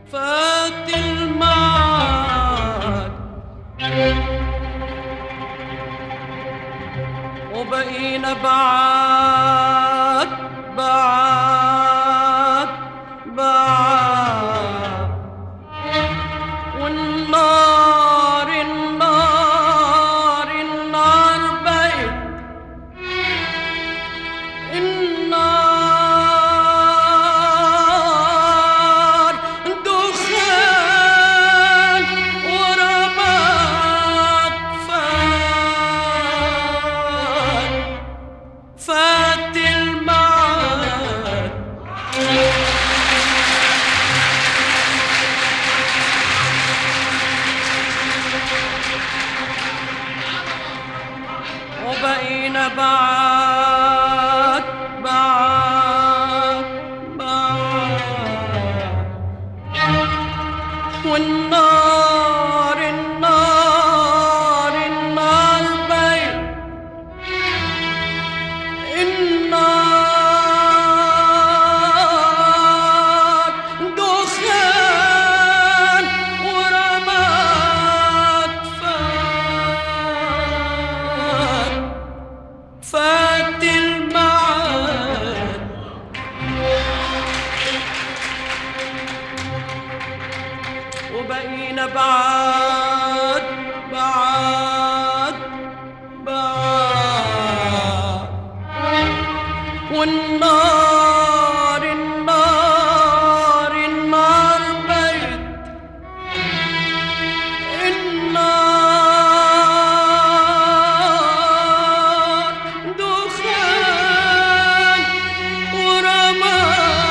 فات المعاد وبقينا بعاد بعاد بعاد والنار النار النار بقت النار دخان ورماد فات فات المعاد وبقينا بعاد بعاد بعاد والنار النار النار بيت النار دخان ورماد فات فات المعاد وبقينا بعاد بعاد بعاد والنار النار النار بيت النار دخان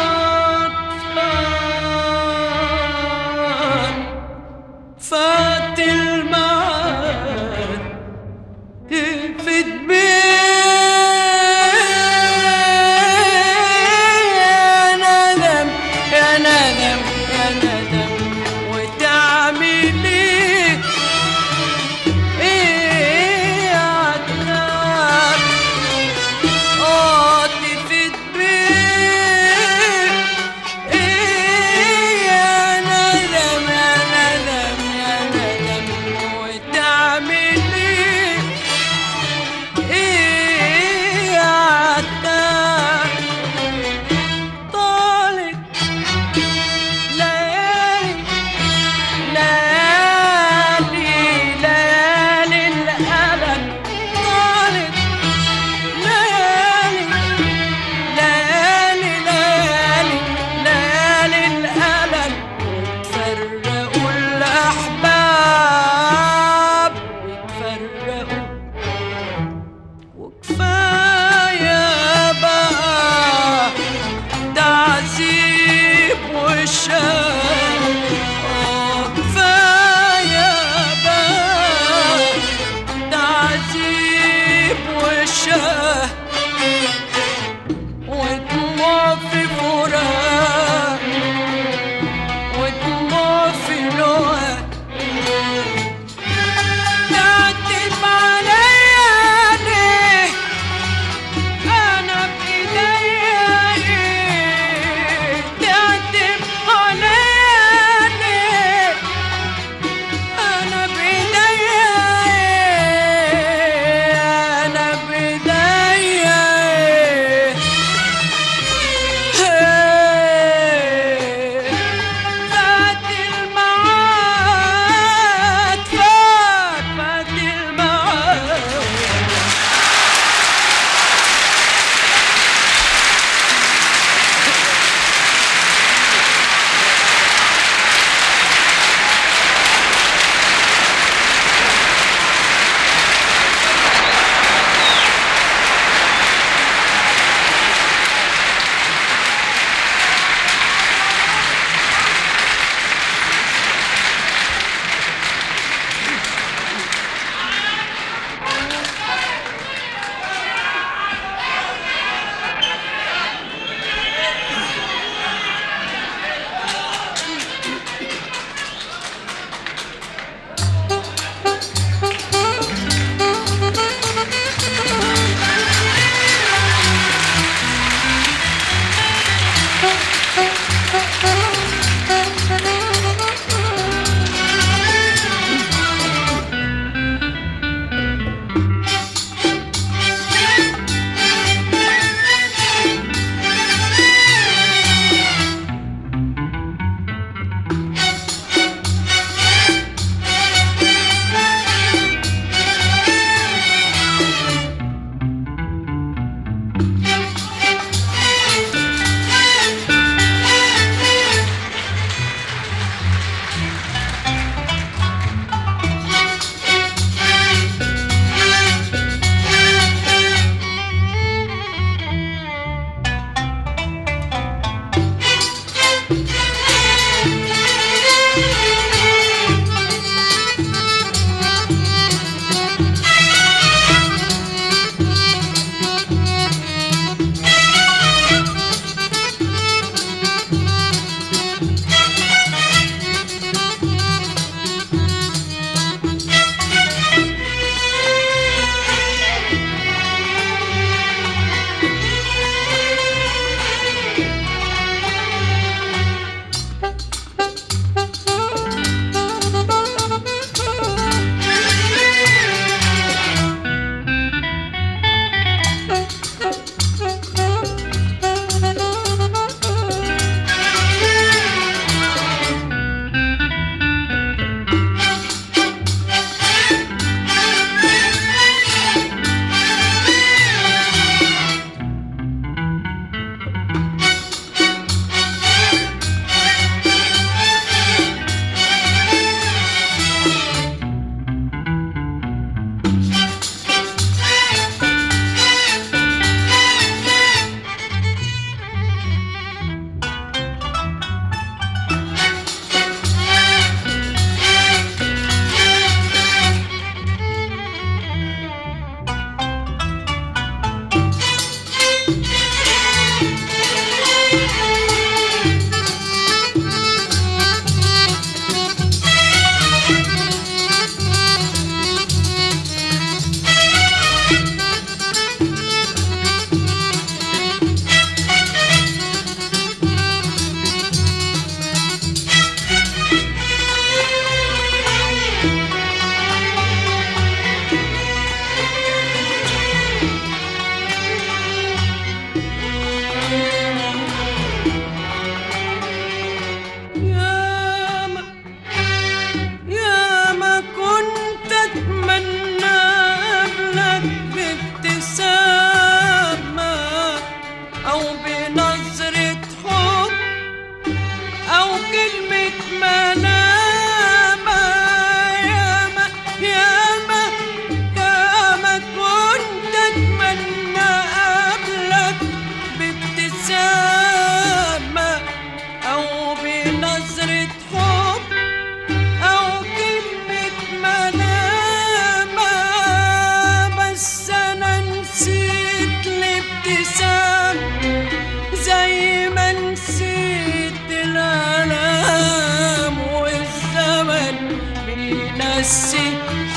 ورماد فات فات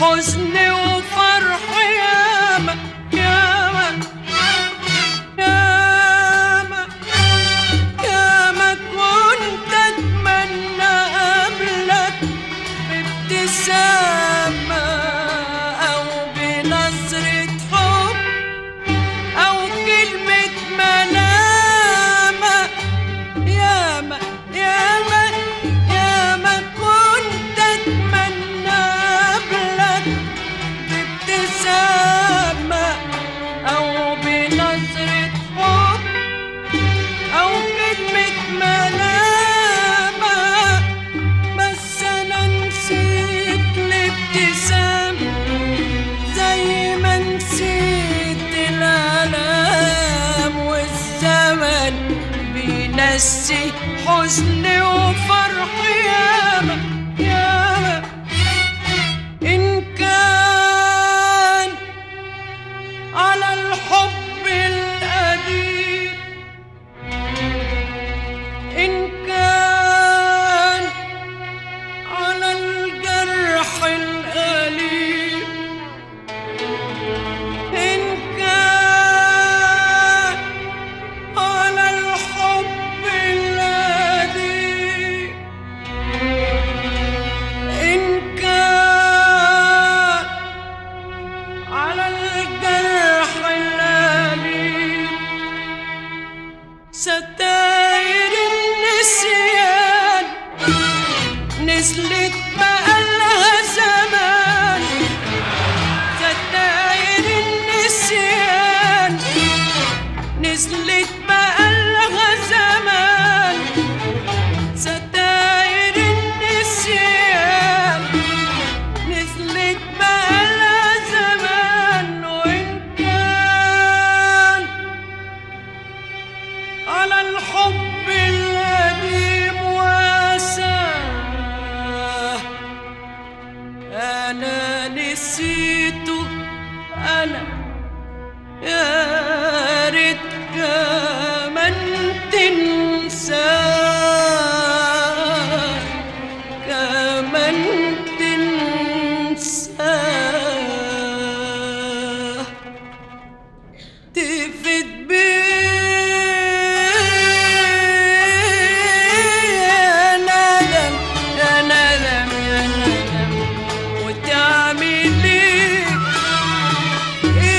حزن وفرح ياما ياما ياما ياما كنت اتمنى قبلك بابتسامة أو بنظرة حب أو كلمة ملامة ياما ياما ياما كنت أتمنى قبلك بابتسامة أو بنظرة حب أو كلمة ملامة بس أنا نسيت الابتسامة زي ما نسيت الآلام والزمن بينسي حزن وفرح ياما ياما إن كان على الحب القديم إن كان على الجرح الأليم إن كان على الحب الذي إن كان على الجرح الأليم ستاير النسيان نزلت بقالها زمان ستاير النسيان نزلت بقالها زمان ستاير النسيان نزلت بقالها زمان وإن كان على الحب القديم واساه أنا نسيته أنا يا ريت كمان تنساه كمان تنساه تفت بيه يا ندم يا ندم يا ندم وتعمل ايه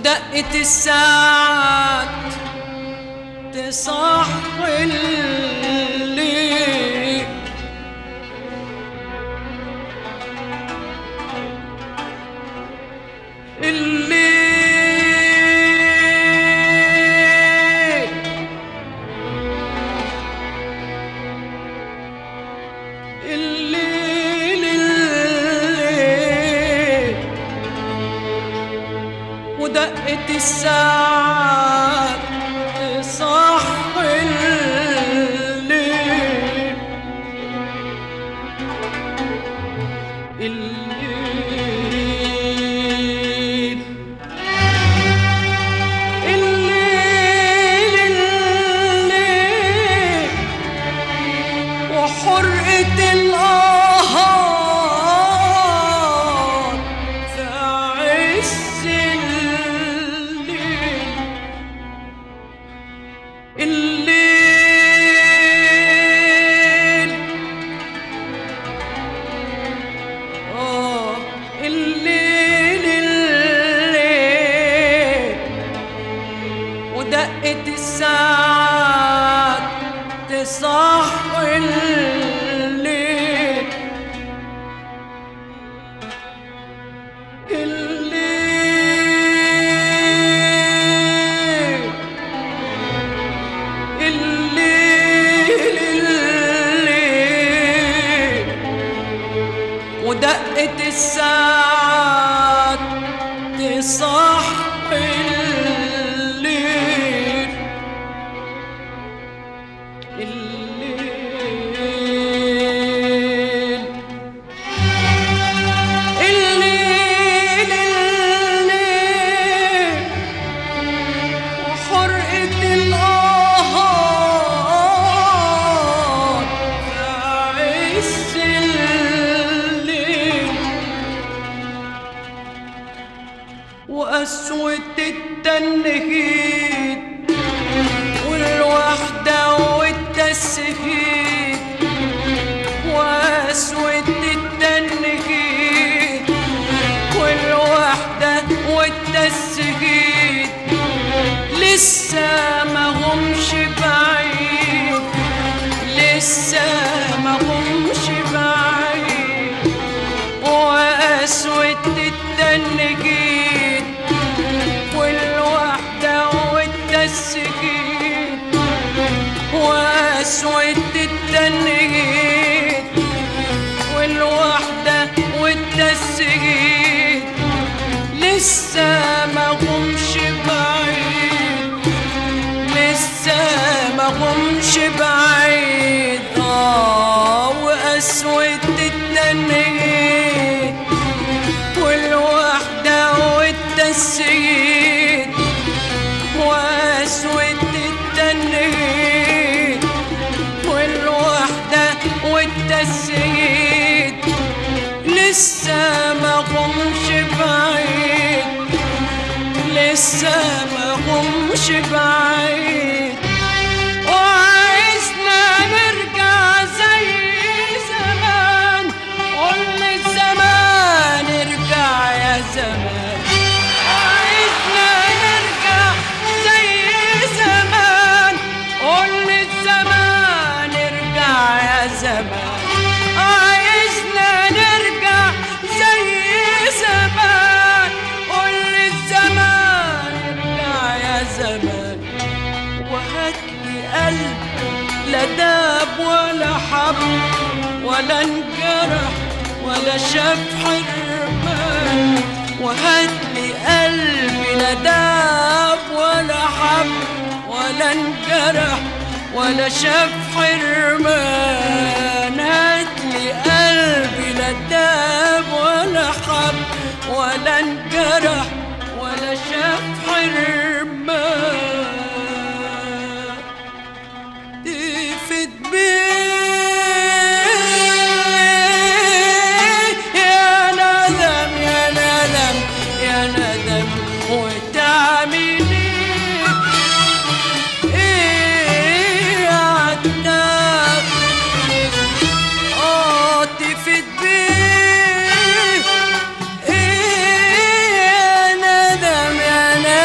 ودقة الساعات تصحي الليل الليل الليل الليل ودقة الساعات تصحي الليل الليل الليل الليل وحرقة القهار في عز الليل الليل آه الليل الليل ودقة الساعات تصحي الليل الليل الليل الليل ودقة الساعات تصحي الليل الليل الليل الليل وحرقة القهار في عز الليل وقسوة التنهيد والوحدة والتسهيد وقسوة التنهيد والوحدة والتسهيد لسه ما همش بعيد لسه ما همش بعيد وقسوة التنجيد والوحدة والتسجيل وقسوة التنجيد والوحدة والتسجيل لسه ما همش بعيد لسه ما همش بعيد اه وقسوة التنجيد والوحدة والتسييد وقسوة التنجيد والوحدة والتسييد لسه ما همش بعيد لسه ما همش بعيد وعايزنا نرجع زي زمان قول الزمان ارجع يا زمان وعايزنا نرجع زي زمان قول الزمان ارجع يا زمان عايزنا نرجع زي زمان قول الزمان ارجع يا زمان وهات لي قلب لا داب ولا حب ولا انجرح ولا شاف حرمان وهات لي قلبي لا داب ولا حب ولا انجرح ولا شاف حرمان هات لي قلبي لا داب ولا حب ولا انجرح ولا شاف حرمان تفت بيه يا ندم يا ندم يا ندم وتعمل ايه ايه عتاب اه تفت بيه ايه يا ندم يا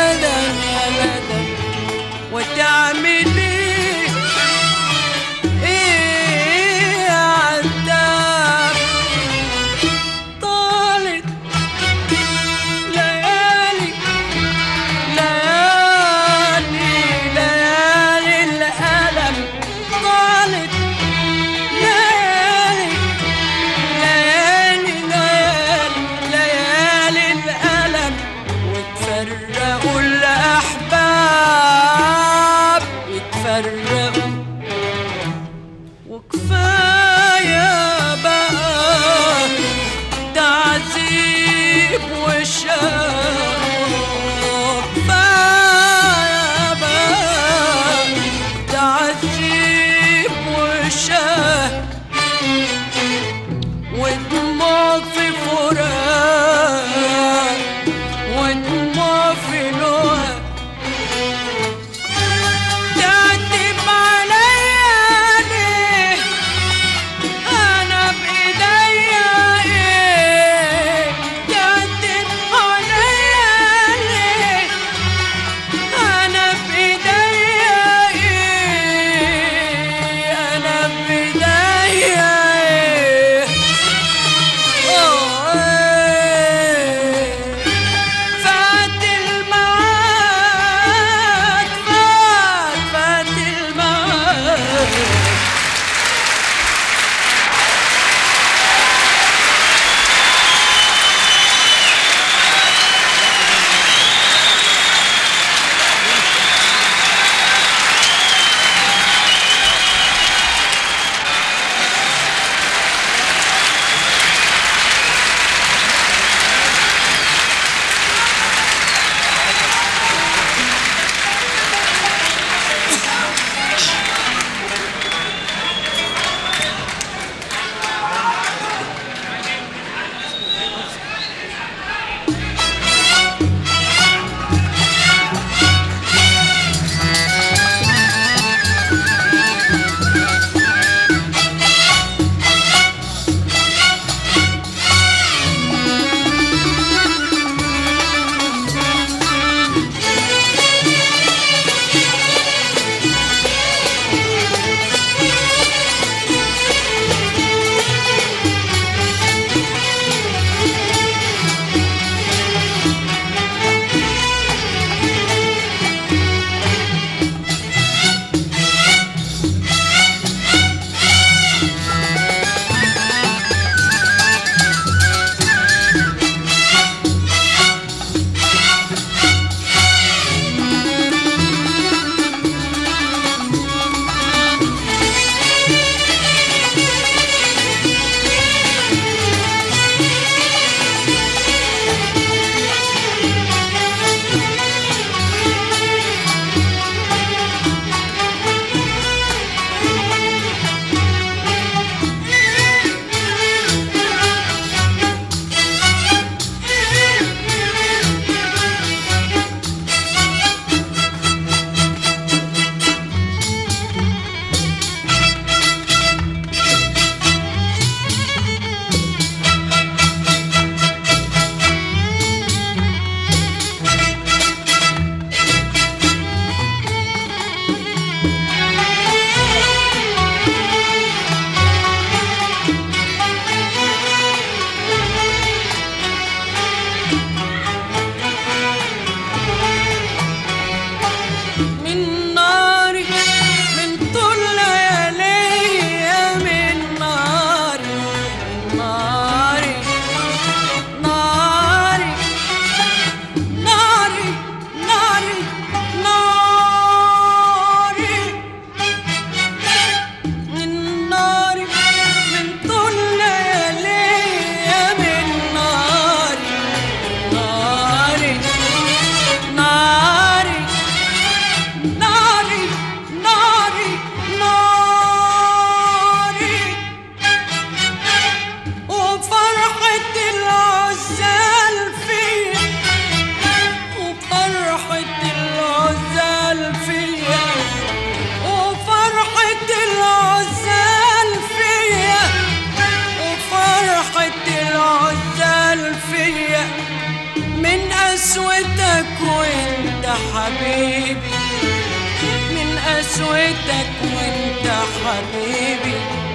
حبيبي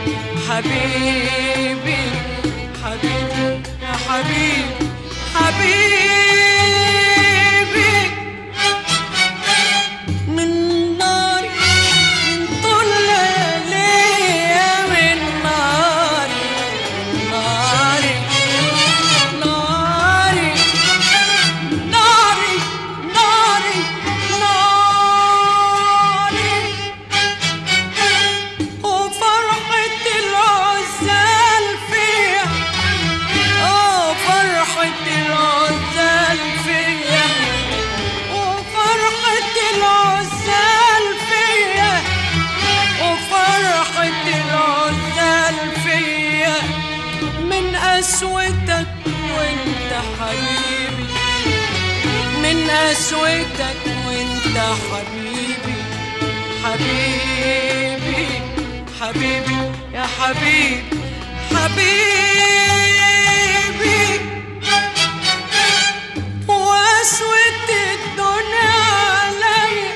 حبيبي حبيبي يا حبيبي حبيبي من نار من طول ليا من ناري ناري ناري ناري ناري ناري وفرحة العزال فيها اه فرحة العزال فيا وفرحة العزال فيا وفرحة العزال فيا من قسوتك وانت حبيبي من قسوتك وانت حبيبي حبيبي حبيبي يا حبيبي حبيبي واسود الدنيا عليا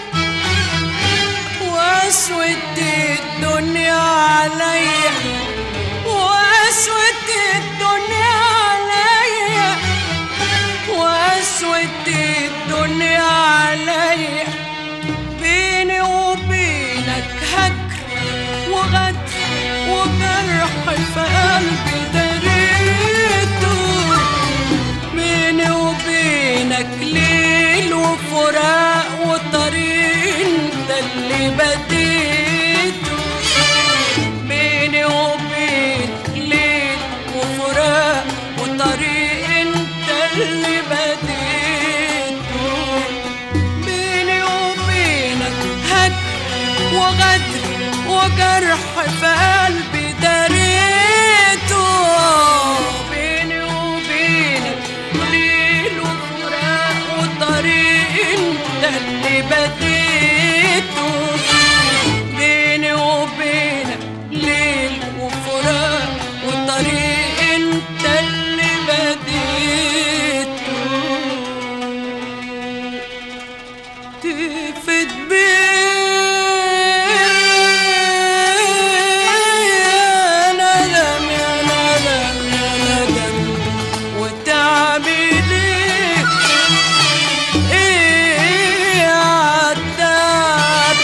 واسود الدنيا عليا واسود الدنيا عليا واسود الدنيا عليا بيني وبينك هجر وغدر وجرح في قلبي دريته بيني وبينك ليل وفراق وطريق انت اللي بديته بيني وبينك ليل وفراق وطريق انت اللي بديته بيني وبينك هجر وغدر وجرح في قلبي دريته بيني وبينك ليل وفراق وطريق انت اللي بديته بيني وبينك ليل وفراق وطريق انت اللي بديته تفت بيه يا ندم يا ندم يا ندم وتعمل ايه ايه يا عتاب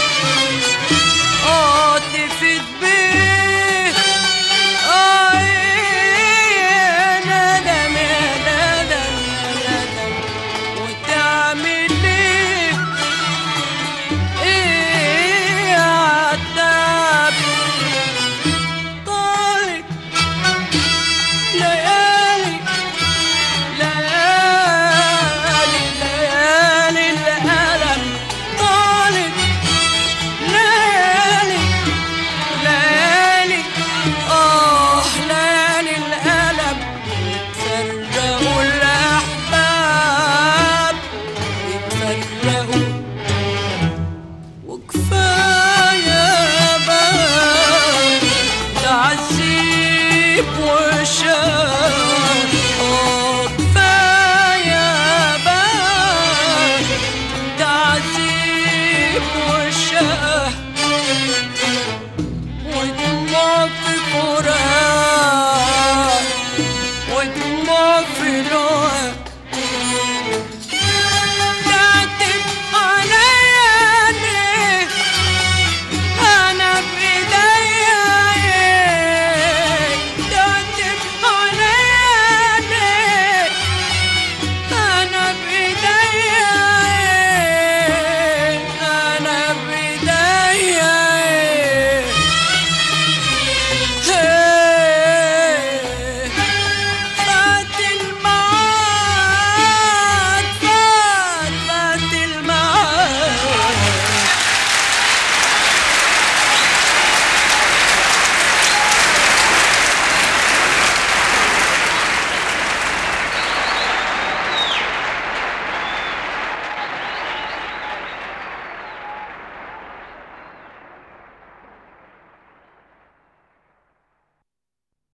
اه تفت بيه اه ايه يا ندم يا ندم يا ندم وتعمل ايه ايه يا عتاب طالت ليالي ليالي ليالي الألم طالت ليالي ليالي آه ليالي الألم يتفرقوا الأحباب يتفرقوا وكفاية بقى تعذيب وشام اه كفاية بقى تعذيب وشام ودموع في فراق ودموع في لون